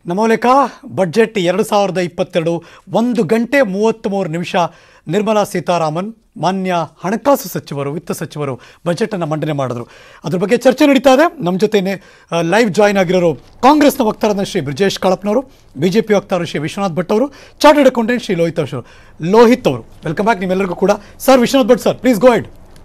ನಮೋಲೇಖ budget ಎರಡು ಸಾವಿರದ ಇಪ್ಪತ್ತೆರಡು ಒಂದು ಗಂಟೆ ಮೂವತ್ತ್ಮೂರು ನಿಮಿಷ ನಿರ್ಮಲಾ ಸೀತಾರಾಮನ್ ಮಾನ್ಯ ಹಣಕಾಸು ಸಚಿವರು ವಿತ್ತ ಸಚಿವರು ಬಜೆಟನ್ನು ಮಂಡನೆ ಮಾಡಿದ್ರು ಅದ್ರ ಬಗ್ಗೆ ಚರ್ಚೆ ನಡೀತಾ ಇದೆ ನಮ್ಮ ಜೊತೆನೆ ಲೈವ್ ಜಾಯ್ನ್ ಆಗಿರೋರು ಕಾಂಗ್ರೆಸ್ನ ವಕ್ತಾರನ ಶ್ರೀ ಬ್ರಿಜೇಶ್ ಕಾಳಪ್ನವರು ಬಿ ಜೆ ಪಿ ವಕ್ತಾರ ಶ್ರೀ ವಿಶ್ವನಾಥ್ ಭಟ್ ಅವರು ಚಾರ್ಟೆಡ್ ಅಕೌಂಟೆಂಟ್ ಶ್ರೀ ಲೋಹಿತ್ ಅವರು ಲೋಹಿತ್ ಅವರು ವೆಲ್ಕಮ್ ಬ್ಯಾಕ್ ನಿಮ್ಮೆಲ್ಲರಿಗೂ ಕೂಡ sir Vishwanath Bhat sir please go ahead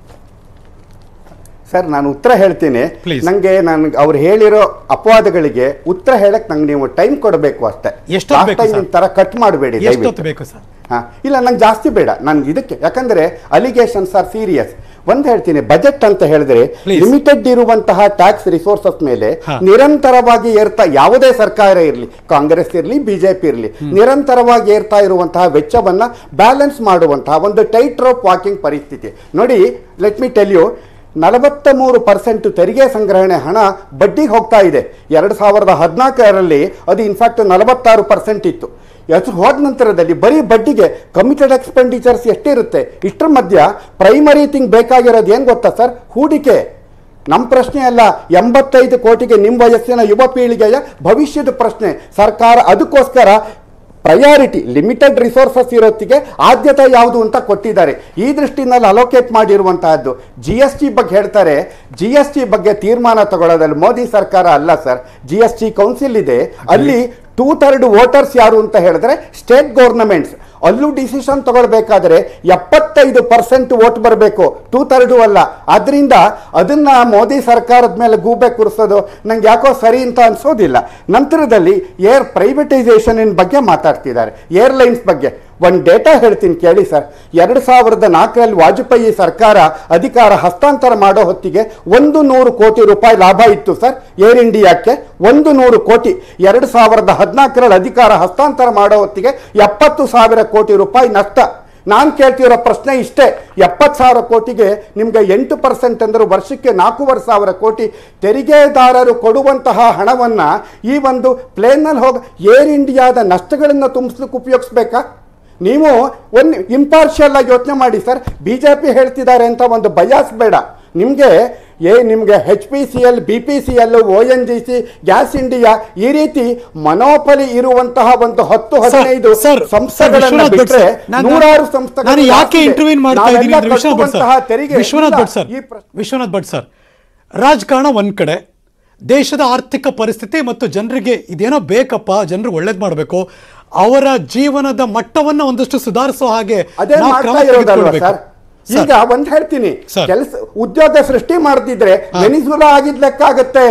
sir ನಾನು ಉತ್ತರ ಹೇಳ್ತೀನಿ Please. ನಂಗೆ ನನ್ಗೆ ಅವ್ರು ಹೇಳಿರೋ ಅಪವಾದಗಳಿಗೆ ಉತ್ತರ ಹೇಳಕ್ ನಂಗೆ ನೀವು ಟೈಮ್ ಕೊಡಬೇಕು ಅಷ್ಟೇ ಎಷ್ಟೊತ್ತು ಬೇಕು ಟೈಮ್ ಸರ್? ತರ ಕಟ್ ಮಾಡಬೇಡಿ ಎಷ್ಟೊತ್ತು ಬೇಕು ಸರ್ ಹಾ ಇಲ್ಲ ನಂಗೆ ಜಾಸ್ತಿ ಬೇಡ ನನ್ಗೆ ಇದಕ್ಕೆ ಯಾಕಂದ್ರೆ ಅಲಿಗೇಷನ್ಸ್ ಆರ್ ಸೀರಿಯಸ್ ಒಂದ್ ಹೇಳ್ತೀನಿ ಬಜೆಟ್ ಅಂತ ಹೇಳಿದ್ರೆ Please. ಲಿಮಿಟೆಡ್ ಇರುವಂತಹ ಟ್ಯಾಕ್ಸ್ ರಿಸೋರ್ಸಸ್ ಮೇಲೆ ಹಾ. ನಿರಂತರವಾಗಿ ಏರ್ತಾ ಯಾವುದೇ ಸರ್ಕಾರ ಇರಲಿ ಕಾಂಗ್ರೆಸ್ ಇರಲಿ ಬಿಜೆಪಿ ಇರಲಿ ನಿರಂತರವಾಗಿ ಏರ್ತಾ ಇರುವಂತಹ ವೆಚ್ಚವನ್ನ ಬ್ಯಾಲೆನ್ಸ್ ಮಾಡುವಂತಹ ಒಂದು ಟೈಟ್ ರೋಪ್ ವಾಕಿಂಗ್ ಪರಿಸ್ಥಿತಿ ನೋಡಿ ಲೆಟ್ ಮಿ ಟೆಲ್ ಯು ನಲವತ್ತ ಮೂರು ಪರ್ಸೆಂಟ್ ತೆರಿಗೆ ಸಂಗ್ರಹಣೆ ಹಣ ಬಡ್ಡಿಗೆ ಹೋಗ್ತಾ ಇದೆ ಎರಡು ಸಾವಿರದ ಹದಿನಾಲ್ಕರಲ್ಲಿ ಅದು ಇನ್ಫ್ಯಾಕ್ಟ್ ನಲವತ್ತಾರು ಪರ್ಸೆಂಟ್ ಇತ್ತು ಅದು ಹೋದ ನಂತರದಲ್ಲಿ ಬರೀ ಬಡ್ಡಿಗೆ ಕಮಿಟೆಡ್ ಎಕ್ಸ್ಪೆಂಡಿಚರ್ಸ್ ಎಷ್ಟಿರುತ್ತೆ ಇಷ್ಟರ ಮಧ್ಯ ಪ್ರೈಮರಿ ಥಿಂಗ್ ಬೇಕಾಗಿರೋದು ಏನು ಗೊತ್ತಾ ಸರ್ ಹೂಡಿಕೆ ನಮ್ಮ ಪ್ರಶ್ನೆ ಅಲ್ಲ ಎಂಬತ್ತೈದು ಕೋಟಿಗೆ ನಿಮ್ಮ ವಯಸ್ಸಿನ ಯುವ ಪೀಳಿಗೆಯ ಭವಿಷ್ಯದ ಪ್ರಶ್ನೆ ಸರ್ಕಾರ ಅದಕ್ಕೋಸ್ಕರ ಪ್ರಯಾರಿಟಿ ಲಿಮಿಟೆಡ್ ರಿಸೋರ್ಸಸ್ ಇರೋತ್ತಿಗೆ ಆದ್ಯತೆ ಯಾವುದು ಅಂತ ಕೊಟ್ಟಿದ್ದಾರೆ ಈ ದೃಷ್ಟಿನಲ್ಲಿ ಅಲೋಕೇಟ್ ಮಾಡಿರುವಂತಹದ್ದು ಜಿ ಎಸ್ ಟಿ ಬಗ್ಗೆ ಹೇಳ್ತಾರೆ ಜಿ ಎಸ್ ಟಿ ಬಗ್ಗೆ ತೀರ್ಮಾನ ತಗೊಳ್ಳೋದಲ್ಲಿ ಮೋದಿ ಸರ್ಕಾರ ಅಲ್ಲ sir G S T council ಇದೆ ಅಲ್ಲಿ ಟೂ ಥರ್ಡ್ ವೋಟರ್ಸ್ ಯಾರು ಅಂತ ಹೇಳಿದ್ರೆ ಸ್ಟೇಟ್ ಗೌರ್ನಮೆಂಟ್ಸ್ ಅಲ್ಲೂ ಡಿಸಿಷನ್ ತಗೊಳ್ಬೇಕಾದ್ರೆ ಎಪ್ಪತ್ತೈದು ಪರ್ಸೆಂಟ್ ವೋಟ್ ಬರಬೇಕು ಟೂ ಥರ್ಡು ಅಲ್ಲ ಅದರಿಂದ ಅದನ್ನ ಮೋದಿ ಸರ್ಕಾರದ ಮೇಲೆ ಗೂಬೆ ಕುರಿಸೋದು ನಂಗೆ ಯಾಕೋ ಸರಿ ಅಂತ ಅನ್ಸೋದಿಲ್ಲ ನಂತರದಲ್ಲಿ ಏರ್ ಪ್ರೈವೇಟೈಸೇಷನ್ ಬಗ್ಗೆ ಮಾತಾಡ್ತಿದ್ದಾರೆ ಏರ್ಲೈನ್ಸ್ ಬಗ್ಗೆ ಒಂದು ಡೇಟಾ ಹೇಳ್ತೀನಿ ಕೇಳಿ ಸರ್ ಎರಡು ಸಾವಿರದ ನಾಲ್ಕರಲ್ಲಿ ವಾಜಪೇಯಿ ಸರ್ಕಾರ ಅಧಿಕಾರ ಹಸ್ತಾಂತರ ಮಾಡೋ ಹೊತ್ತಿಗೆ ಒಂದು ನೂರು ಕೋಟಿ ರೂಪಾಯಿ ಲಾಭ ಇತ್ತು ಸರ್ ಏರ್ ಇಂಡಿಯಾಕ್ಕೆ ಒಂದು ನೂರು ಕೋಟಿ ಎರಡು ಸಾವಿರದ ಹದಿನಾಲ್ಕರಲ್ಲಿ ಅಧಿಕಾರ ಹಸ್ತಾಂತರ ಮಾಡೋ ಹೊತ್ತಿಗೆ ಎಪ್ಪತ್ತು ಸಾವಿರ ಕೋಟಿ ರೂಪಾಯಿ ನಷ್ಟ ನಾನು ಕೇಳ್ತಿರೋ ಪ್ರಶ್ನೆ ಇಷ್ಟೇ ಎಪ್ಪತ್ತು ಸಾವಿರ ಕೋಟಿಗೆ ನಿಮಗೆ ಎಂಟು ಪರ್ಸೆಂಟ್ ಅಂದ್ರೆ ವರ್ಷಕ್ಕೆ ನಾಲ್ಕೂವರೆ ಸಾವಿರ ಕೋಟಿ ತೆರಿಗೆದಾರರು ಕೊಡುವಂತಹ ಹಣವನ್ನು ಈ ಒಂದು ಪ್ಲೇನಲ್ಲಿ ಹೋಗಿ ಏರ್ ಇಂಡಿಯಾದ ನಷ್ಟಗಳನ್ನು ತುಂಬಿಸ್ಲಿಕ್ಕೆ ಉಪಯೋಗಿಸ್ಬೇಕಾ ನೀವು ಒಂದು ಇಂಪಾರ್ಷಿಯಲ್ ಆಗಿ ಯೋಚನೆ ಮಾಡಿ ಸರ್ ಬಿ ಜೆ ಪಿ ಹೇಳ್ತಿದ್ದಾರೆ ಅಂತ ಒಂದು ಬಯಾಸ್ ಬೇಡ ನಿಮಗೆ ಏ ನಿಮಗೆ H P C L B P C L O N G C gas India ಈ ರೀತಿ ಮನೋಪಲಿ ಇರುವಂತಹ ಒಂದು ಹತ್ತು ಹದಿನೈದು ಸರ್, ಸಂಸ್ಥೆಗಳನ್ನ ವಿಶ್ವನಾಥ್ ಭಟ್ ಬಿಟ್ರೆ ಸರ್, ನಾನು- ನೂರಾರು ಸಂಸ್ಥೆಗಳು ನಾನು ಯಾಕೆ ಜಾಸ್ತಿ ಇದೆ. ಇಂಟರ್ವ್ಯೂನ್ ಮಾಡ್ತಾ ಇದ್ದೀನಿ ನಾವೆಲ್ಲ ಅಂದ್ರೆ ವಿಶ್ವನಾಥ್ ಭಟ್ ಕಟ್ಟುವಂತಹ ಸರ್ ತೆರಿಗೆ ವಿಶ್ವನಾಥ್ ಭಟ್ ಸರ್ ಈ ಪ್ರಶ್ನೆ- ವಿಶ್ವನಾಥ್ ಭಟ್ ಸರ್ ರಾಜಕಾರಣ ಒಂದ್ ಕಡೆ ದೇಶದ ಆರ್ಥಿಕ ಪರಿಸ್ಥಿತಿ ಮತ್ತು ಜನರಿಗೆ ಇದೇನೋ ಬೇಕಪ್ಪ ಜನರಿಗೆ ಒಳ್ಳೇದ್ ಮಾಡಬೇಕು ಅವರ ಜೀವನದ ಮಟ್ಟವನ್ನ ಒಂದಷ್ಟು ಸುಧಾರಿಸೋ ಹಾಗೆ ಅದೇ ನಾವು ಮಾಡ್ತಾ ಕ್ರಮ ಇರೋದಲ್ವಾ ತೆಗೆದುಕೊಳ್ಬೇಕು. ಸರ್ ಸರ್, ಈಗ ಒಂದ್ ಹೇಳ್ತೀನಿ ಸರ್. ಕೆಲಸ ಉದ್ಯೋಗ ಸೃಷ್ಟಿ ಮಾಡ್ತಿದ್ರೆ ವೆನಿಜುಲಾ ಆಗಿದ್ ಲೆಕ್ಕ ಆಗತ್ತೆ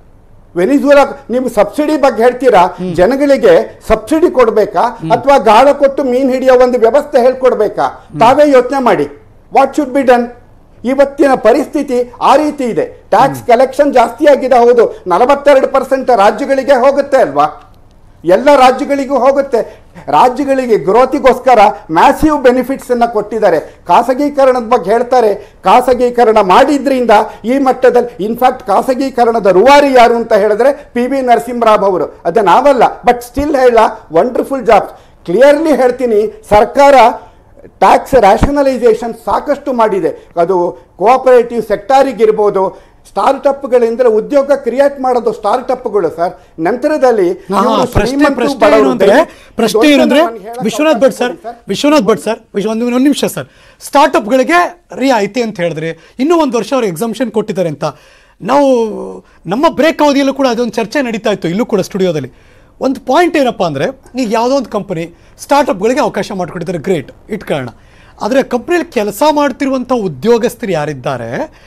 ವೆನಿಜುಲಾ ನೀವು ಸಬ್ಸಿಡಿ ಬಗ್ಗೆ ಹೇಳ್ತೀರಾ ಜನಗಳಿಗೆ ಸಬ್ಸಿಡಿ ಕೊಡ್ಬೇಕಾ ಅಥವಾ ಗಾಳ ಕೊಟ್ಟು ಮೀನ್ ಹಿಡಿಯೋ ಒಂದು ವ್ಯವಸ್ಥೆ ಹೇಳ್ಕೊಡ್ಬೇಕಾ ತಾವೇ ಯೋಚನೆ ಮಾಡಿ ವಾಟ್ ಶುಡ್ ಬಿ ಡನ್ ಇವತ್ತಿನ ಪರಿಸ್ಥಿತಿ ಆ ರೀತಿ ಇದೆ ಟ್ಯಾಕ್ಸ್ ಕಲೆಕ್ಷನ್ ಜಾಸ್ತಿ ಆಗಿದೆ ಹೌದು ನಲವತ್ತೆರಡು ಪರ್ಸೆಂಟ್ ರಾಜ್ಯಗಳಿಗೆ ಹೋಗುತ್ತೆ ಅಲ್ವಾ ಎಲ್ಲ ರಾಜ್ಯಗಳಿಗೂ ಹೋಗುತ್ತೆ ರಾಜ್ಯಗಳಿಗೆ ಗ್ರೋತಿಗೋಸ್ಕರ ಮ್ಯಾಸಿವ್ ಬೆನಿಫಿಟ್ಸ್ ಅನ್ನ ಕೊಟ್ಟಿದ್ದಾರೆ ಖಾಸಗೀಕರಣದ ಬಗ್ಗೆ ಹೇಳ್ತಾರೆ ಖಾಸಗೀಕರಣ ಮಾಡಿದ್ರಿಂದ ಈ ಮಟ್ಟದಲ್ಲಿ ಇನ್ಫ್ಯಾಕ್ಟ್ ಖಾಸಗೀಕರಣದ ರೂವಾರಿ ಯಾರು ಅಂತ ಹೇಳಿದ್ರೆ ಪಿ ವಿ ನರಸಿಂಹರಾವ್ ಅವರು ಅದು ನಾವಲ್ಲ ಬಟ್ ಸ್ಟಿಲ್ ಹೇಳ ವಂಡರ್ಫುಲ್ ಜಾಬ್ಸ್ ಕ್ಲಿಯರ್ಲಿ ಹೇಳ್ತೀನಿ ಸರ್ಕಾರ ಟ್ಯಾಕ್ಸ್ ರ್ಯಾಷನಲೈಸೇಷನ್ ಸಾಕಷ್ಟು ಮಾಡಿದೆ ಅದು ಕೋಆಪರೇಟಿವ್ ಸೆಕ್ಟಾರಿಗಿರ್ಬೋದು ಸ್ಟಾರ್ಟಪ್ಗಳಿಂದ ಉದ್ಯೋಗ ಕ್ರಿಯೇಟ್ ಮಾಡೋದು ಸ್ಟಾರ್ಟಪ್ಗಳು ಸರ್ ನಂತರದಲ್ಲಿ ಹಾ, ಇವ್ರು ಪ್ರಶ್ನೆ ಶ್ರೀಮಂತರು, ಪ್ರಶ್ನೆ ಬಡವರು, ಏನು ಅಂದ್ರೆ ದಯವಿಟ್ಟು ಪ್ರಶ್ನೆ ಇದೊಂದು ಏನು ಅಂದ್ರೆ ನಾನು ಹೇಳಕ್ ವಿಶ್ವನಾಥ್ ಭಟ್ ಸರ್ ಅವಕಾಶ ಕೊಡಿ ವಿಶ್ವನಾಥ್ ಭಟ್ ಸರ್ ವಿಶ್ವ- ಒಂದು ಒಂದು ನಿಮಿಷ ಸರ್ ಸ್ಟಾರ್ಟ್ಅಪ್ಗಳಿಗೆ ರಿಯಾಯಿತಿ ಅಂತ ಹೇಳಿದ್ರಿ ಇನ್ನೂ ಒಂದು ವರ್ಷ ಅವ್ರು ಎಕ್ಸಾಮ್ಷನ್ ಕೊಟ್ಟಿದ್ದಾರೆ ಅಂತ ನಾವು ನಮ್ಮ ಬ್ರೇಕ್ ಅವಧಿಯಲ್ಲೂ ಕೂಡ ಅದೊಂದು ಚರ್ಚೆ ನಡೀತಾ ಇತ್ತು ಇಲ್ಲೂ ಕೂಡ ಸ್ಟುಡಿಯೋದಲ್ಲಿ ಒಂದು ಪಾಯಿಂಟ್ ಏನಪ್ಪ ಅಂದರೆ ಈಗ ಯಾವುದೋ ಒಂದು ಕಂಪನಿ ಸ್ಟಾರ್ಟ್ಅಪ್ಗಳಿಗೆ ಅವಕಾಶ ಮಾಡಿಕೊಟ್ಟಿದ್ದಾರೆ ಗ್ರೇಟ್ ಇಟ್ಕೊಳ್ಳೋಣ ಆದರೆ ಕಂಪ್ನಿಯಲ್ಲಿ ಕೆಲಸ ಮಾಡ್ತಿರುವಂಥ ಉದ್ಯೋಗಸ್ಥರು ಯಾರಿದ್ದಾರೆ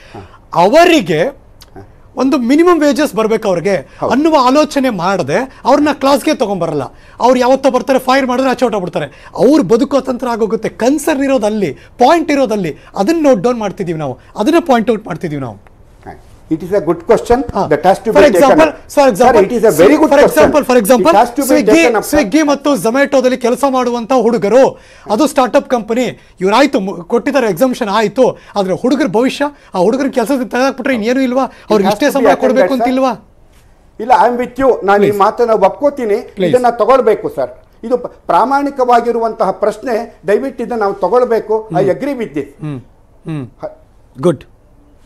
ಅವರಿಗೆ ಒಂದು ಮಿನಿಮಮ್ ವೇಜಸ್ ಬರ್ಬೇಕು ಅವ್ರಿಗೆ ಅನ್ನುವ ಆಲೋಚನೆ ಮಾಡದೆ ಅವ್ರನ್ನ ಕ್ಲಾಸ್ಗೆ ತಗೊಂಬರಲ್ಲ ಅವ್ರು ಯಾವತ್ತೋ ಬರ್ತಾರೆ ಫೈರ್ ಮಾಡಿದ್ರೆ ಆಚೆ ಹೊಟ್ಟೋಗ್ಬಿಡ್ತಾರೆ ಅವ್ರು ಬದುಕೋ ತಂತ್ರ ಆಗೋಗುತ್ತೆ ಕನ್ಸರ್ನ್ ಇರೋದಲ್ಲಿ ಪಾಯಿಂಟ್ ಇರೋದಲ್ಲಿ ಅದನ್ನ ನೋಟ್ ಡೌನ್ ಮಾಡ್ತಿದೀವಿ ನಾವು ಅದನ್ನ ಪಾಯಿಂಟ್ ಔಟ್ ಮಾಡ್ತಿದೀವಿ ನಾವು It is a good question ಹಾ. that has to For be example, taken up. for Sir, example, it is a very good for question. example, for example, It has to be Swiggy taken up, sir. Swiggy ಮತ್ತು ಝೊಮ್ಯಾಟೋದಲ್ಲಿ ಕೆಲಸ ಮಾಡುವಂತ ಹುಡುಗರು ಅದು startup company ಇವ್ರಾಯ್ತು ಮು- ಕೊಟ್ಟಿದ್ದಾರೆ examination ಆಯ್ತು ಆದ್ರೆ ಹುಡುಗರ ಭವಿಷ್ಯ ಆ ಹುಡುಗರ ಕೆಲಸದ ತೆಗೆದಾಕ್ಬಿಟ್ರೆ ಇನ್ನೇನು ಇಲ್ವಾ ಅವ್ರಿಗೆ has ಇಷ್ಟೇ to be ಸಂಬಳ attended, ಕೊಡಬೇಕು ಅಂತ sir. ಇಲ್ವಾ ಇಲ್ಲ ಐ ಆಮ್ ವಿತ್ ಯು ನಾನು ಈ Please. ಮಾತನ್ನ ಒಪ್ಕೋತೀನಿ Please. ಇದನ್ನ ತಗೊಳ್ಬೇಕು ಸರ್ ಇದು ಪ- ಪ್ರಾಮಾಣಿಕವಾಗಿರುವಂತಹ ಪ್ರಶ್ನೆ ದಯವಿಟ್ಟು ಇದನ್ನ ನಾವು ತಗೊಳ್ಬೇಕು I agree with this hmm hmm good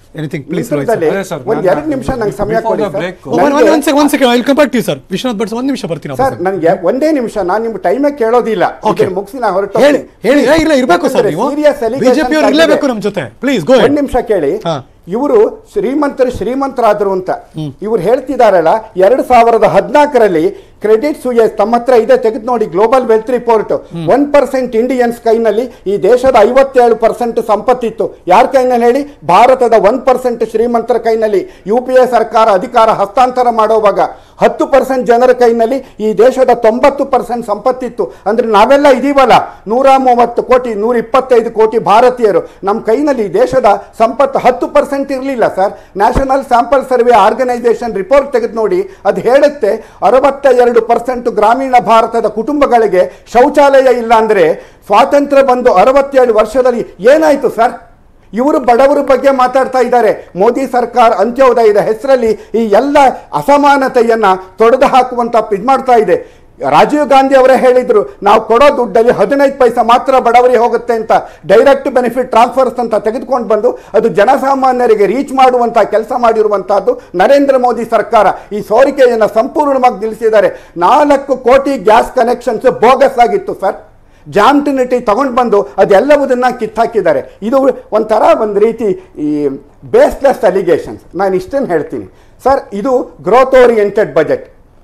anything please ನಂತರದಲ್ಲಿ ಅದೇ ಸರ್, ಒಂದ್ ನಾನು- ಎರಡು ನಿಮಿಷ ನಂಗೆ ಸಮಯ before ಕೊಡಿ the ಸರ್. break, ಒನ್ ನನಗೆ- one second one second I come back to sir Vishwanath Bhat ಒಂದ್ ನಿಮಿಷ ಬರ್ತೀನಿ ಸರ್ ನನಗೆ ಒಂದೇ ನಿಮಿಷ ನಾನು ನಿಮ್ಗೆ ಟೈಮೇ ಕೇಳೋದಿಲ್ಲ Okay. ಇದನ್ನ ಮುಗಿಸಿ ನಾ ಹೊರಟು ಹೇಳಿ ಹೇಳಿ ಏ, ಇಲ್ಲ ಇರ್ಬೇಕು ಸರ್ ನೀವು ಬಿಜೆಪಿ ಅವ್ರು ಇರ್ಲೇಬೇಕು ನಮ್ಮ ಜೊತೆ ಪ್ಲೀಸ್ ಗೋ ಒಂದ್ ನಿಮಿಷ ಕೇಳಿ ಹಾ. ಇವರು ಶ್ರೀಮಂತರು ಶ್ರೀಮಂತರಾದ್ರು ಅಂತ ಇವ್ರು ಹೇಳ್ತಿದಾರಲ್ಲ ಎರಡ್ ಸಾವಿರದ ಹದಿನಾಲ್ಕರಲ್ಲಿ ಕ್ರೆಡಿಟ್ ಸುಯೇಸ್ ತಮ್ಮ ಹತ್ರ ಇದೆ ತೆಗೆದು ನೋಡಿ global wealth report one percent Indians ಕೈನಲ್ಲಿ ಈ ದೇಶದ ಐವತ್ತೇಳು ಪರ್ಸೆಂಟ್ ಸಂಪತ್ತಿತ್ತು ಯಾರ ಕೈನಲ್ಲಿ ಹೇಳಿ ಭಾರತದ ಒನ್ ಪರ್ಸೆಂಟ್ ಶ್ರೀಮಂತರ ಕೈನಲ್ಲಿ ಯು ಪಿ ಎ ಸರ್ಕಾರ ಅಧಿಕಾರ ಹಸ್ತಾಂತರ ಮಾಡೋವಾಗ ಹತ್ತು ಪರ್ಸೆಂಟ್ ಜನರ ಕೈನಲ್ಲಿ ಈ ದೇಶದ ತೊಂಬತ್ತು ಪರ್ಸೆಂಟ್ ಸಂಪತ್ತಿತ್ತು ಅಂದ್ರೆ ನಾವೆಲ್ಲ ಇದೀವಲ್ಲ ನೂರ ಮೂವತ್ತು ಕೋಟಿ ನೂರ ಇಪ್ಪತ್ತೈದು ಕೋಟಿ ಭಾರತೀಯರು ನಮ್ಮ ಕೈನಲ್ಲಿ ಈ ದೇಶದ ಸಂಪತ್ತು ಹತ್ತು ಪರ್ಸೆಂಟ್ ಇರಲಿಲ್ಲ sir national sample survey organisation report ತೆಗೆದು ನೋಡಿ ಅದು ಹೇಳುತ್ತೆ ಅರವತ್ತ ಎರಡು ಪರ್ಸೆಂಟ್ ಗ್ರಾಮೀಣ ಭಾರತದ ಕುಟುಂಬಗಳಿಗೆ ಶೌಚಾಲಯ ಇಲ್ಲ ಅಂದ್ರೆ ಸ್ವಾತಂತ್ರ್ಯ ಬಂದು ಅರವತ್ತೇಳು ವರ್ಷದಲ್ಲಿ ಏನಾಯ್ತು ಸರ್ ಇವರು ಬಡವರ ಬಗ್ಗೆ ಮಾತಾಡ್ತಾ ಇದ್ದಾರೆ ಮೋದಿ ಸರ್ಕಾರ ಅಂತ್ಯೋದಯದ ಹೆಸರಲ್ಲಿ ಈ ಎಲ್ಲ ಅಸಮಾನತೆಯನ್ನ ತೊಡೆದು ಹಾಕುವಂತ ಇದು ಮಾಡ್ತಾ ಇದೆ ರಾಜೀವ್ ಗಾಂಧಿ ಅವರೇ ಹೇಳಿದ್ರು ನಾವು ಕೊಡೋ ದುಡ್ಡಲ್ಲಿ ಹದಿನೈದು ಪೈಸೆ ಮಾತ್ರ ಬಡವರಿಗೆ ಹೋಗುತ್ತೆ ಅಂತ ಡೈರೆಕ್ಟ್ ಬೆನಿಫಿಟ್ ಟ್ರಾನ್ಸ್ಫರ್ಸ್ ಅಂತ ತೆಗೆದುಕೊಂಡು ಬಂದು ಅದು ಜನಸಾಮಾನ್ಯರಿಗೆ ರೀಚ್ ಮಾಡುವಂತ ಕೆಲಸ ಮಾಡಿರುವಂತಹದ್ದು ನರೇಂದ್ರ ಮೋದಿ ಸರ್ಕಾರ ಈ ಸೋರಿಕೆಯನ್ನು ಸಂಪೂರ್ಣವಾಗಿ ನಿಲ್ಲಿಸಿದ್ದಾರೆ ನಾಲ್ಕು ಕೋಟಿ ಗ್ಯಾಸ್ ಕನೆಕ್ಷನ್ಸ್ ಬೋಗಸ್ ಆಗಿತ್ತು ಸರ್ ಜಾಮ್ಟಿನಿಟಿ ತಗೊಂಡು ಬಂದು ಅದೆಲ್ಲವುದನ್ನ ಕಿತ್ತಾಕಿದ್ದಾರೆ ಇದು ಒಂಥರ ಒಂದು ರೀತಿ ಈ ಬೇಸ್ಲೆಸ್ ಅಲಿಗೇಷನ್ಸ್ ನಾನು ಇಷ್ಟನ್ನು ಹೇಳ್ತೀನಿ ಸರ್ ಇದು ಗ್ರೋತ್ ಓರಿಯೆಂಟೆಡ್ ಬಜೆಟ್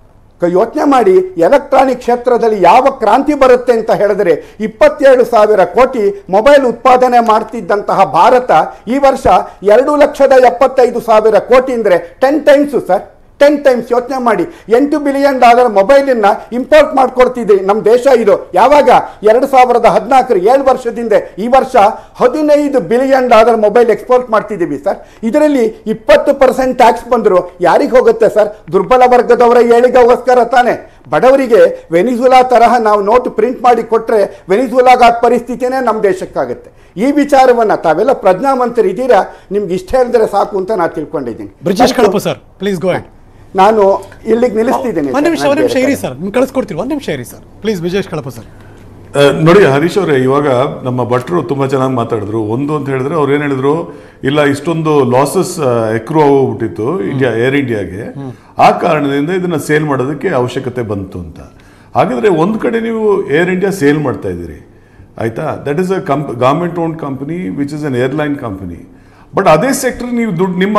ಯೋಚನೆ ಮಾಡಿ ಎಲೆಕ್ಟ್ರಾನಿಕ್ ಕ್ಷೇತ್ರದಲ್ಲಿ ಯಾವ ಕ್ರಾಂತಿ ಬರುತ್ತೆ ಅಂತ ಹೇಳಿದ್ರೆ ಇಪ್ಪತ್ತೇಳು ಸಾವಿರ ಕೋಟಿ ಮೊಬೈಲ್ ಉತ್ಪಾದನೆ ಮಾಡ್ತಿದ್ದಂತಹ ಭಾರತ ಈ ವರ್ಷ ಎರಡು ಲಕ್ಷದ ಎಪ್ಪತ್ತೈದು ಸಾವಿರ ಕೋಟಿ ಅಂದರೆ ten times sir ten times ಯೋಚನೆ ಮಾಡಿ ಎಂಟು ಬಿಲಿಯನ್ ಡಾಲರ್ ಮೊಬೈಲನ್ನ ಇಂಪೋರ್ಟ್ ಮಾಡ್ಕೊಡ್ತಿದ್ವಿ ನಮ್ಮ ದೇಶ ಇದು ಯಾವಾಗ ಎರಡು ಸಾವಿರದ ಹದಿನಾಲ್ಕರ ಏಳು ವರ್ಷದಿಂದ ಈ ವರ್ಷ ಹದಿನೈದು ಬಿಲಿಯನ್ ಡಾಲರ್ ಮೊಬೈಲ್ ಎಕ್ಸ್ಪೋರ್ಟ್ ಮಾಡ್ತಿದ್ದೀವಿ ಸರ್ ಇದರಲ್ಲಿ ಇಪ್ಪತ್ತು ಪರ್ಸೆಂಟ್ ಟ್ಯಾಕ್ಸ್ ಬಂದರು ಯಾರಿಗೆ ಹೋಗುತ್ತೆ ಸರ್ ದುರ್ಬಲ ವರ್ಗದವರ ಏಳಿಗೆಗೋಸ್ಕರ ತಾನೆ ಬಡವರಿಗೆ ವೆನಿಜುಲಾ ತರಹ ನಾವು ನೋಟ್ ಪ್ರಿಂಟ್ ಮಾಡಿ ಕೊಟ್ಟರೆ ವೆನಿಜುಲಾಗ ಪರಿಸ್ಥಿತಿನೇ ನಮ್ಮ ದೇಶಕ್ಕಾಗುತ್ತೆ ಈ ವಿಚಾರವನ್ನ ತಾವೆಲ್ಲ ಪ್ರಜ್ಞಾವಂತರು ಇದ್ದೀರಾ ನಿಮ್ಗೆ ಇಷ್ಟ ಹೇಳಿದ್ರೆ ಸಾಕು ಅಂತ ನಾನು ತಿಳ್ಕೊಂಡಿದ್ದೀನಿ Brijesh Kalappa sir please go ahead ನಾನು ಇಲ್ಲಿಗೆ ನಿಲ್ಲಿಸ್ತಿದ್ದೀನಿ ಒಂದ್ ಸರ್, ನಿಮಿಷ ನಾನು ಒಂದ್ ನಿಮಿಷ ಬೇರೆ ಇರಿ ಕಡೆ. ಸರ್ ನಿಮ್ಗೆ ಕಳಿಸ್ಕೊಡ್ತೀವಿ ಒಂದ್ ನಿಮಿಷ ಇರಿ sir please Brijesh Kalappa sir ಆ, ನೋಡಿ ಹರೀಶ್ ಅವರೇ ಇವಾಗ ನಮ್ಮ ಭಟ್ರು ತುಂಬಾ ಚೆನ್ನಾಗಿ ಮಾತಾಡಿದ್ರು ಒಂದು ಅಂತ ಹೇಳಿದ್ರೆ ಅವ್ರು ಏನ್ ಹೇಳಿದ್ರು ಇಲ್ಲ ಇಷ್ಟೊಂದು ಲಾಸಸ್ ಎಕ್ರು ಹೋಗ್ಬಿಟ್ಟಿತ್ತು ಇಂಡಿಯಾ ಏರ್ ಇಂಡಿಯಾಗೆ ಆ ಕಾರಣದಿಂದ ಇದನ್ನ ಸೇಲ್ ಮಾಡೋದಕ್ಕೆ ಅವಶ್ಯಕತೆ ಬಂತು ಅಂತ ಹಾಗಾದ್ರೆ ಒಂದ್ ಕಡೆ ನೀವು ಏರ್ ಇಂಡಿಯಾ ಸೇಲ್ ಮಾಡ್ತಾ ಇದ್ದೀರಿ ಆಯ್ತಾ that is a comp government own company which is an airline company but ಅದೇ ಸೆಕ್ಟರ್ ನೀವು ದುಡ್ಡು ನಿಮ್ಮ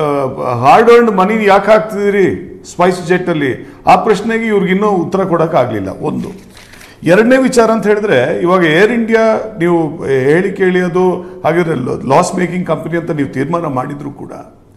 ಹಾರ್ಡ್ ಅರ್ನ್ಡ್ ಮನಿ ಯಾಕೆ ಹಾಕ್ತಿದ್ದೀರಿ ಸ್ಪೈಸ್ ಜೆಟ್ ಅಲ್ಲಿ ಆ ಪ್ರಶ್ನೆಗೆ ಇವ್ರಿಗೆ ಇನ್ನೂ ಉತ್ತರ ಕೊಡಕ್ ಆಗ್ಲಿಲ್ಲ ಒಂದು ಎರಡನೇ ವಿಚಾರ ಅಂತ ಹೇಳಿದ್ರೆ ಇವಾಗ ಏರ್ ಇಂಡಿಯಾ ನೀವು ಹೇಳಿ ಕೇಳಿ ಅದು ಹಾಗಿದ್ರೆ ಲಾಸ್ ಮೇಕಿಂಗ್ ಕಂಪನಿ ಅಂತ ನೀವು ತೀರ್ಮಾನ ಮಾಡಿದ್ರು ಕೂಡ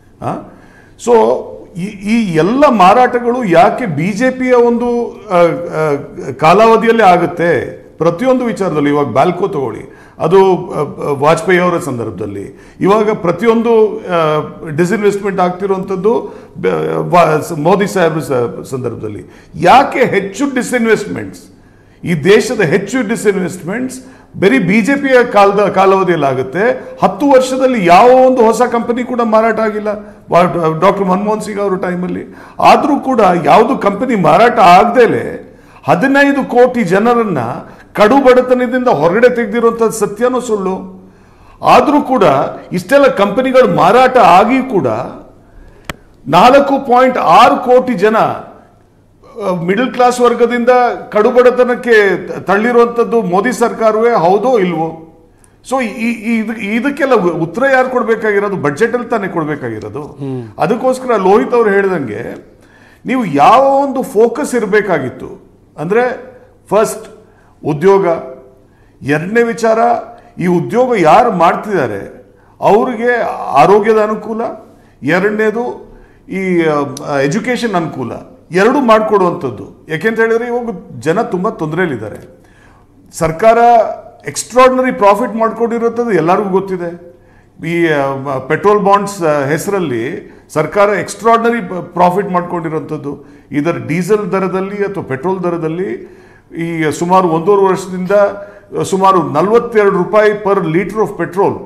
ಸೊ ಈ ಈ ಎಲ್ಲ ಮಾರಾಟಗಳು ಯಾಕೆ ಬಿಜೆಪಿಯ ಒಂದು ಆ, ಆ, ಕಾಲಾವಧಿಯಲ್ಲೇ ಆಗುತ್ತೆ ಪ್ರತಿಯೊಂದು ವಿಚಾರದಲ್ಲಿ ಇವಾಗ ಬ್ಯಾಲ್ಕೋ ತಗೊಳ್ಳಿ ಅದು ಆ, ಆ, ವಾಜಪೇಯಿ ಅವರ ಸಂದರ್ಭದಲ್ಲಿ ಇವಾಗ ಪ್ರತಿಯೊಂದು ಡಿಸ್ಇನ್ವೆಸ್ಟ್ಮೆಂಟ್ ಆಗ್ತಿರುವಂಥದ್ದು ಬ- ವಾ- ಮೋದಿ ಸಾಹೇಬ್ರ ಸ- ಸಂದರ್ಭದಲ್ಲಿ ಯಾಕೆ ಹೆಚ್ಚು ಡಿಸ್ಇನ್ವೆಸ್ಟ್ಮೆಂಟ್ಸ್ ಈ ದೇಶದ ಹೆಚ್ಚು ಡಿಸ್ಇನ್ವೆಸ್ಟ್ಮೆಂಟ್ಸ್ ಬರೀ ಬಿಜೆಪಿಯ ಕಾಲದ ಕಾಲಾವಧಿಯಲ್ಲಿ ಆಗುತ್ತೆ ಹತ್ತು ವರ್ಷದಲ್ಲಿ ಯಾವ ಒಂದು ಹೊಸ ಕಂಪನಿ ಕೂಡ ಮಾರಾಟ ಆಗಿಲ್ಲ ಡಾಕ್ಟರ್ ಮನಮೋಹನ್ ಸಿಂಗ್ ಅವರ ಟೈಮಲ್ಲಿ ಆದರೂ ಕೂಡ ಯಾವುದು ಕಂಪನಿ ಮಾರಾಟ ಆಗದೇಲೆ ಹದಿನೈದು ಕೋಟಿ ಜನರನ್ನ ಕಡು ಬಡತನದಿಂದ ಹೊರಗಡೆ ತೆಗೆದಿರುವಂಥದ್ದು ಸತ್ಯನೋ ಸುಳ್ಳು ಆದರೂ ಕೂಡ ಇಷ್ಟೆಲ್ಲ ಕಂಪನಿಗಳು ಮಾರಾಟ ಆಗಿ ಕೂಡ ನಾಲ್ಕು ಪಾಯಿಂಟ್ ಆರು ಕೋಟಿ ಜನ ಮಿಡಲ್ ಕ್ಲಾಸ್ ವರ್ಗದಿಂದ ಕಡುಬಡತನಕ್ಕೆ ತಳ್ಳಿರುವಂಥದ್ದು ಮೋದಿ ಸರ್ಕಾರವೇ ಹೌದೋ ಇಲ್ವೋ ಸೊ ಇದಕ್ಕೆಲ್ಲ ಉತ್ತರ ಯಾರು ಕೊಡ್ಬೇಕಾಗಿರೋದು ಬಡ್ಜೆಟ್ ಅಲ್ಲಿ ತಾನೇ ಕೊಡ್ಬೇಕಾಗಿರೋದು ಅದಕ್ಕೋಸ್ಕರ ಲೋಹಿತ್ ಅವ್ರು ಹೇಳ್ದಂಗೆ ನೀವು ಯಾವ ಒಂದು ಫೋಕಸ್ ಇರಬೇಕಾಗಿತ್ತು ಅಂದ್ರೆ ಫಸ್ಟ್ ಉದ್ಯೋಗ ಎರಡನೇ ವಿಚಾರ ಈ ಉದ್ಯೋಗ ಯಾರು ಮಾಡ್ತಿದ್ದಾರೆ ಅವ್ರಿಗೆ ಆರೋಗ್ಯದ ಅನುಕೂಲ ಎರಡನೇದು ಈ ಎಜುಕೇಶನ್ ಅನುಕೂಲ ಎರಡು ಮಾಡಿಕೊಡುವಂಥದ್ದು ಯಾಕೆಂತ ಹೇಳಿದ್ರೆ ಇವಾಗ ಜನ ತುಂಬ ತೊಂದರೆಯಲ್ಲಿದ್ದಾರೆ ಸರ್ಕಾರ ಎಕ್ಸ್ಟ್ರಾರ್ಡಿನರಿ ಪ್ರಾಫಿಟ್ ಮಾಡ್ಕೊಂಡಿರೋಂಥದ್ದು ಎಲ್ಲರಿಗೂ ಗೊತ್ತಿದೆ ಈ ಪೆಟ್ರೋಲ್ ಬಾಂಡ್ಸ್ ಹೆಸರಲ್ಲಿ ಸರ್ಕಾರ ಎಕ್ಸ್ಟ್ರಾರ್ಡಿನರಿ ಪ್ರಾಫಿಟ್ ಮಾಡ್ಕೊಂಡಿರೋಂಥದ್ದು ಇದರ ಡೀಸೆಲ್ ದರದಲ್ಲಿ ಅಥವಾ ಪೆಟ್ರೋಲ್ ದರದಲ್ಲಿ ಈ ಸುಮಾರು ಒಂದೂವರೆ ವರ್ಷದಿಂದ ಸುಮಾರು ನಲವತ್ತೆರಡು ರೂಪಾಯಿ ಪರ್ ಲೀಟರ್ ಆಫ್ ಪೆಟ್ರೋಲ್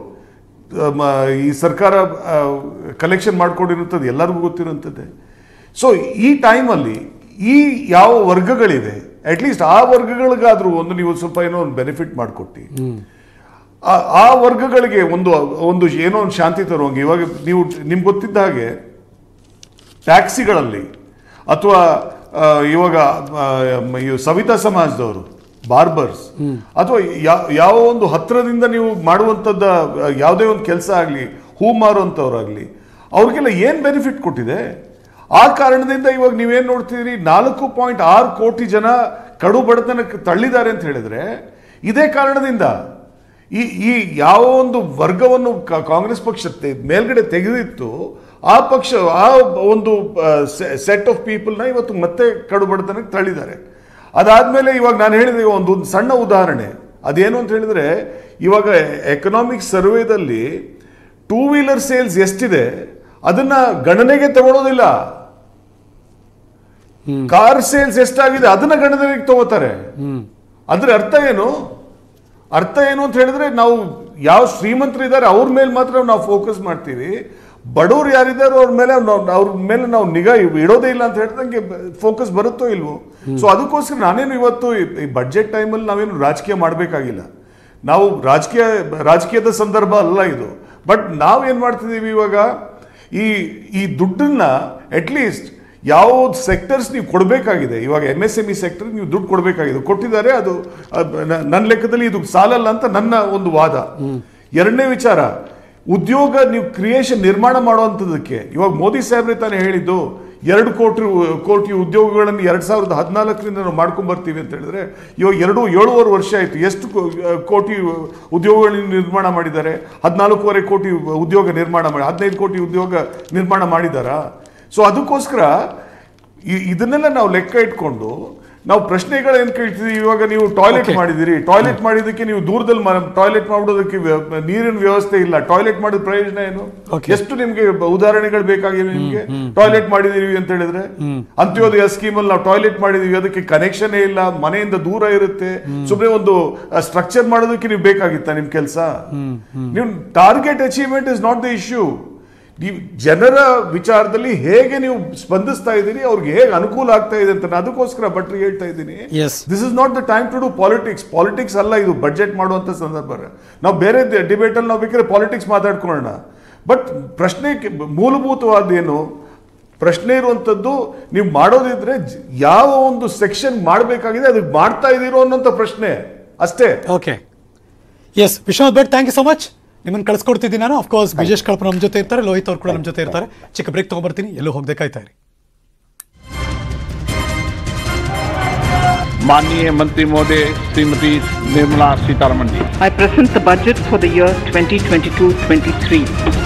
ಈ ಸರ್ಕಾರ ಕಲೆಕ್ಷನ್ ಮಾಡ್ಕೊಂಡಿರುವಂಥದ್ದು ಎಲ್ಲರಿಗೂ ಗೊತ್ತಿರುವಂಥದ್ದೇ ಸೊ ಈ ಟೈಮಲ್ಲಿ ಈ ಯಾವ ವರ್ಗಗಳಿವೆ ಅಟ್ಲೀಸ್ಟ್ ಆ ವರ್ಗಗಳಿಗಾದ್ರೂ ಒಂದು ನೀವು ಸ್ವಲ್ಪ ಏನೋ ಒಂದು ಬೆನಿಫಿಟ್ ಮಾಡಿಕೊಟ್ಟು ಆ- ಆ ವರ್ಗಗಳಿಗೆ ಒಂದು ಒಂದು ಏನೋ ಒಂದು ಶಾಂತಿ ತರುವಂಗೆ ಇವಾಗ ನೀವು ನಿಮ್ಗೆ ಗೊತ್ತಿದ್ದ ಹಾಗೆ ಟ್ಯಾಕ್ಸಿಗಳಲ್ಲಿ ಅಥವಾ ಆ, ಇವಾಗ ಆ, ಮ- ಇವ್ ಸವಿತಾ ಸಮಾಜದವರು ಬಾರ್ಬರ್ಸ್ ಅಥವಾ ಯಾ- ಯಾವ ಒಂದು ಹತ್ರದಿಂದ ನೀವು ಮಾಡುವಂಥದ್ದ ಆ, ಯಾವುದೇ ಒಂದು ಕೆಲಸ ಆಗಲಿ ಹೂ ಮಾರುವಂಥವ್ರಾಗಲಿ ಅವ್ರಿಗೆಲ್ಲ ಏನು ಬೆನಿಫಿಟ್ ಕೊಟ್ಟಿದೆ ಆ ಕಾರಣದಿಂದ ಇವಾಗ ನೀವೇನು ನೋಡ್ತಿದ್ದೀರಿ ನಾಲ್ಕು ಪಾಯಿಂಟ್ ಆರು ಕೋಟಿ ಜನ ಕಡು ಬಡತನಕ್ಕೆ ತಳ್ಳಿದ್ದಾರೆ ಅಂತ ಹೇಳಿದ್ರೆ ಇದೇ ಕಾರಣದಿಂದ ಈ ಈ ಯಾವ ಒಂದು ವರ್ಗವನ್ನು ಕಾ- ಕಾಂಗ್ರೆಸ್ ಪಕ್ಷ ತೆ- ಮೇಲ್ಗಡೆ ತೆಗೆದಿತ್ತು ಆ ಪಕ್ಷ ಆ ಒಂದು ಸೆಟ್ ಆಫ್ ಪೀಪಲ್ನ ಇವತ್ತು ಮತ್ತೆ ಕಡು ಬಡತನಕ್ಕೆ ತಳ್ಳಿದ್ದಾರೆ ಅದಾದ್ಮೇಲೆ ಇವಾಗ ನಾನು ಹೇಳಿದೆ ಒಂದು ಒಂದು ಸಣ್ಣ ಉದಾಹರಣೆ ಅದೇನು ಅಂತ ಹೇಳಿದ್ರೆ ಇವಾಗ ಎಕನಾಮಿಕ್ ಸರ್ವೇದಲ್ಲಿ ಟೂ ವೀಲರ್ ಸೇಲ್ಸ್ ಎಷ್ಟಿದೆ ಅದನ್ನ ಗಣನೆಗೆ ತಗೊಳ್ಳೋದಿಲ್ಲ ಕಾರ್ ಸೇಲ್ಸ್ ಎಷ್ಟಾಗಿದೆ ಅದನ್ನ ಗಣನೆಗೆ ತಗೋತಾರೆ ಅದ್ರ ಅರ್ಥ ಏನು ಅರ್ಥ ಏನು ಅಂತ ಹೇಳಿದ್ರೆ ನಾವು ಯಾವ ಶ್ರೀಮಂತರು ಇದ್ದಾರೆ ಅವ್ರ ಮೇಲೆ ಮಾತ್ರ ನಾವು ಫೋಕಸ್ ಮಾಡ್ತೀವಿ ಬಡವ್ರು ಯಾರಿದ್ದಾರೆ ಅವ್ರ ಮೇಲೆ ನಾವು- ಅವ್ರ ಮೇಲೆ ನಾವು ನಿಗಾ ಇಡೋದೇ ಇಲ್ಲ ಅಂತ ಹೇಳಿದಂಗೆ ಫೋಕಸ್ ಬರುತ್ತೋ ಇಲ್ವೋ ಸೊ ಅದಕ್ಕೋಸ್ಕರ ನಾನೇನು ಇವತ್ತು ಈ- ಈ ಬಡ್ಜೆಟ್ ಟೈಮಲ್ಲಿ ನಾವೇನು ರಾಜಕೀಯ ಮಾಡಬೇಕಾಗಿಲ್ಲ ನಾವು ರಾಜಕೀಯ ರಾಜಕೀಯದ ಸಂದರ್ಭ ಅಲ್ಲ ಇದು ಬಟ್ ನಾವೇನ್ ಮಾಡ್ತಿದ್ದೀವಿ ಇವಾಗ ಈ ಈ ದುಡ್ಡನ್ನ ಅಟ್ಲೀಸ್ಟ್ ಯಾವ ಸೆಕ್ಟರ್ಸ್ ನೀವು ಕೊಡಬೇಕಾಗಿದೆ ಇವಾಗ M S M E sector ನೀವು ದುಡ್ಡು ಕೊಡಬೇಕಾಗಿದೆ ಕೊಟ್ಟಿದ್ದಾರೆ ಅದು ಅದ್ ನ- ನನ್ನ ಲೆಕ್ಕದಲ್ಲಿ ಇದು ಸಾಲಲ್ಲ ಅಂತ ನನ್ನ ಒಂದು ವಾದ ಎರಡನೇ ವಿಚಾರ ಉದ್ಯೋಗ ನೀವು ಕ್ರಿಯೇಷನ್ ನಿರ್ಮಾಣ ಮಾಡುವಂಥದ್ದಕ್ಕೆ ಇವಾಗ ಮೋದಿ ಸಾಹೇಬ್ರೆ ತಾನೇ ಹೇಳಿದ್ದು ಎರಡು ಕೋಟಿ ಕೋಟಿ ಉದ್ಯೋಗಗಳನ್ನು ಎರಡ್ ಸಾವಿರದ ಹದಿನಾಲ್ಕರಿಂದ ನಾವು ಮಾಡ್ಕೊಂಡ್ ಬರ್ತೀವಿ ಅಂತ ಹೇಳಿದ್ರೆ ಇವಾಗ ಎರಡು ಏಳುವರೆ ವರ್ಷ ಆಯ್ತು ಎಷ್ಟು ಕೋ- ಕೋಟಿ ಉದ್ಯೋಗಗಳನ್ನು ನಿರ್ಮಾಣ ಮಾಡಿದ್ದಾರೆ ಹದಿನಾಲ್ಕೂವರೆ ಕೋಟಿ ಉದ್ಯೋಗ ನಿರ್ಮಾಣ ಮಾಡಿ ಹದಿನೈದು ಕೋಟಿ ಉದ್ಯೋಗ ನಿರ್ಮಾಣ ಮಾಡಿದಾರಾ ಸೊ ಅದಕ್ಕೋಸ್ಕರ ಇ- ಇದನ್ನೆಲ್ಲ ನಾವು ಲೆಕ್ಕ ಇಟ್ಕೊಂಡು ನಾವು ಪ್ರಶ್ನೆಗಳೇನ್ ಕೇಳ್ತಿದೀವಿ ಇವಾಗ ನೀವು ಟಾಯ್ಲೆಟ್ Okay. ಮಾಡಿದಿರಿ ಟಾಯ್ಲೆಟ್ ಮಾಡಿದಕ್ಕೆ ನೀವು ದೂರದಲ್ಲಿ ಟಾಯ್ಲೆಟ್ ಮಾಡೋದಕ್ಕೆ ವ್ಯ- ನೀರಿನ ವ್ಯವಸ್ಥೆ ಇಲ್ಲ ಟಾಯ್ಲೆಟ್ ಮಾಡಿದ ಪ್ರಯೋಜನ ಏನು Okay. ಎಷ್ಟು ನಿಮ್ಗೆ ಬ- ಉದಾಹರಣೆಗಳು ಬೇಕಾಗಿವೆ ನಿಮ್ಗೆ ಟಾಯ್ಲೆಟ್ ಮಾಡಿದೀವಿ ಅಂತ ಹೇಳಿದ್ರೆ ಅಂತ್ಯೋದಯ ಸ್ಕೀಮ್ ಅಲ್ಲಿ ನಾವು ಟಾಯ್ಲೆಟ್ ಮಾಡಿದೀವಿ ಅದಕ್ಕೆ ಕನೆಕ್ಷನ್ ಇಲ್ಲ ಮನೆಯಿಂದ ದೂರ ಇರುತ್ತೆ ಸುಮ್ಮನೆ ಒಂದು ಸ್ಟ್ರಕ್ಚರ್ ಮಾಡೋದಕ್ಕೆ ನೀವು ಬೇಕಾಗಿತ್ತ ನಿಮ್ ಕೆಲಸ ನೀವು target achievement is not the issue ನೀವು ಜನರ ವಿಚಾರದಲ್ಲಿ ಹೇಗೆ ನೀವು ಸ್ಪಂದಿಸ್ತಾ ಇದ್ದೀರಿ ಅವ್ರಿಗೆ ಹೇಗೆ ಅನುಕೂಲ ಆಗ್ತಾ ಇದೆ ಅಂತ ನಾನು ಅದಕ್ಕೋಸ್ಕರ ಭಟ್ರಿಗೆ ಹೇಳ್ತಾ ಇದ್ದೀನಿ Yes. This is not the time to do politics politics ಅಲ್ಲ ಇದು ಬಡ್ಜೆಟ್ ಮಾಡುವಂತ ಸಂದರ್ಭ ನಾವು ಬೇರೆ ಡಿಬೇಟ್ ಅಲ್ಲಿ ನಾವು ಬೇಕಾದ್ರೆ ಪಾಲಿಟಿಕ್ಸ್ ಮಾತಾಡ್ಕೊಳ್ಳೋಣ ಬಟ್ ಪ್ರಶ್ನೆ ಕೆ- ಮೂಲಭೂತವಾದ ಏನು ಪ್ರಶ್ನೆ ಇರುವಂತದ್ದು ನೀವು ಮಾಡೋದಿದ್ರೆ ಜ- ಯಾವ ಒಂದು ಸೆಕ್ಷನ್ ಮಾಡಬೇಕಾಗಿದೆ ಅದಕ್ಕೆ ಮಾಡ್ತಾ ಇದ್ದೀರೋ ಅನ್ನೋಂಥ ಪ್ರಶ್ನೆ ಅಷ್ಟೇ okay yes Vishwanath Bhat thank you so much ನಿಮ್ಮನ್ನು ಕಳ್ಸ್ಕೊಡ್ತಿದ್ದೀನಿ ನಾನು ಅಫ್ಕೋರ್ಸ್ ಬಿಜೇಶ್ ಕಳಪ ನಮ್ಮ ಜೊತೆ ಇರ್ತಾರೆ ಲೋಹಿತ್ ಅವ್ರು ಕೂಡ ನಮ್ಮ ಜೊತೆ ಇರ್ತಾರೆ ಚಿಕ್ಕ ಬ್ರೇಕ್ ತೊಗೊಂಬರ್ತೀನಿ ಎಲ್ಲೂ ಹೋಗದೆ ಕಾಯ್ತಾ ಇರಿ माननीय मंत्री महोदय श्रीमती निर्मला सीतारमण जी I present the budget for the year 2022-23.